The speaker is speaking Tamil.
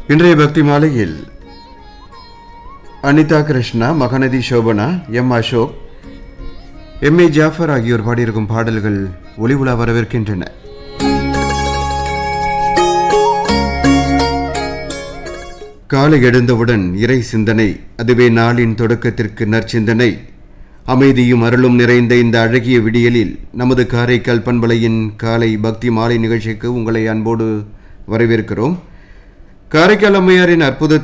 இன்றைய பக்தி மாலையில் Anitha Krishna Mahanadhi Shobana M Ashok M A Jafar ஆகியோர் பாடியிருக்கும் பாடல்கள் ஒளி உலா வரவேற்கின்றன காலை எழுந்தவுடன் இறை சிந்தனை அதுவே நாளின் தொடக்கத்திற்கு நற்சிந்தனை அமைதியும் அருளும் நிறைந்த இந்த அழகிய விடியலில் நமது காரைக்கால் பண்பலையின் காலை பக்தி மாலை நிகழ்ச்சிக்கு உங்களை அன்போடு வரவேற்கிறோம் காரைக்கால் அம்மையாரின் அற்புத